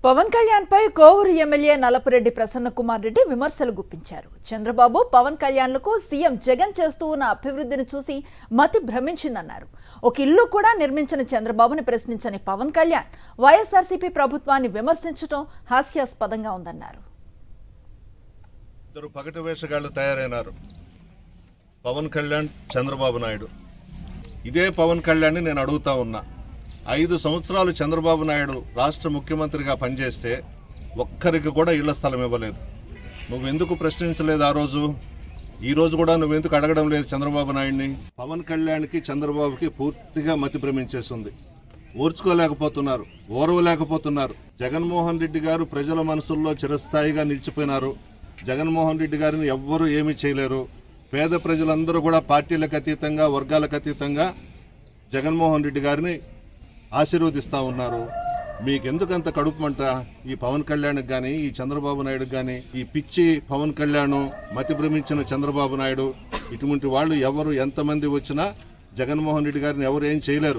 పవన్ కళ్యాణ్ పై కోవూరు ఎమ్మెల్యే నలపరెడ్డి ప్రసన్న కుమార్ రెడ్డి విమర్శలు గుప్పించారు చంద్రబాబు పవన్ కళ్యాణ్లకు సీఎం జగన్ చేస్తూ ఉన్న అభివృద్ధిని చూసి మతి భ్రమించిందన్నారు ఒక ఇల్లు కూడా నిర్మించిన చంద్రబాబుని ప్రశ్నించని పవన్ కళ్యాణ్ వైఎస్ఆర్సీపీ ప్రభుత్వాన్ని విమర్శించడం హాస్యాస్పదంగా ఉందన్నారు ఇద్దరు పగటి వేషగాళ్ళు తయారైనారు పవన్ కళ్యాణ్ చంద్రబాబు నాయుడు ఇదే పవన్ కళ్యాణ్ని నేను అడుగుతా ఉన్నా ఐదు సంవత్సరాలు చంద్రబాబు నాయుడు రాష్ట్ర ముఖ్యమంత్రిగా పనిచేస్తే ఒక్కరికి కూడా ఇళ్ల స్థలం ఇవ్వలేదు నువ్వు ఎందుకు ప్రశ్నించలేదు ఆ రోజు ఈ రోజు కూడా నువ్వెందుకు అడగడం లేదు చంద్రబాబు నాయుడిని పవన్ కళ్యాణ్కి చంద్రబాబుకి పూర్తిగా మతి భ్రమించేస్తుంది ఓర్చుకోలేకపోతున్నారు ఓర్వలేకపోతున్నారు జగన్మోహన్ రెడ్డి గారు ప్రజల మనసుల్లో చిరస్థాయిగా నిలిచిపోయినారు జగన్మోహన్ రెడ్డి గారిని ఎవ్వరూ ఏమీ చేయలేరు పేద ప్రజలందరూ కూడా పార్టీలకు అతీతంగా వర్గాలకు అతీతంగా జగన్మోహన్ రెడ్డి గారిని ఆశీర్వదిస్తూ ఉన్నారు మీకెందుకంత కడుపుమంట ఈ పవన్ కళ్యాణ్కి కానీ ఈ చంద్రబాబు నాయుడుకి కానీ ఈ పిచ్చి పవన్ కళ్యాణ్ మతి భ్రమించిన చంద్రబాబు నాయుడు ఇటువంటి వాళ్ళు ఎవరు ఎంతమంది వచ్చినా జగన్మోహన్ రెడ్డి గారిని ఎవరు ఏం చేయలేరు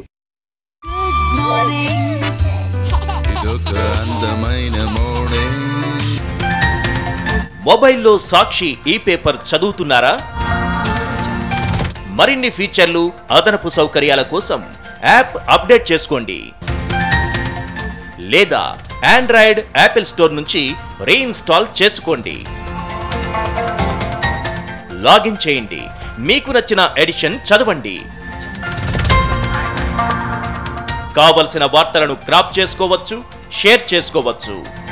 ఇదొక అందమైన మోడే మొబైల్లో సాక్షి ఈ పేపర్ చదువుతున్నారా మరిన్ని ఫీచర్లు అదనపు సౌకర్యాల కోసం యాప్ అప్డేట్ చేసుకోండి లేదా ఆండ్రాయిడ్ యాపిల్ స్టోర్ నుంచి రీఇన్స్టాల్ చేసుకోండి లాగిన్ చేయండి మీకు నచ్చిన ఎడిషన్ చదవండి కావలసిన వార్తలను క్రాప్ చేసుకోవచ్చు షేర్ చేసుకోవచ్చు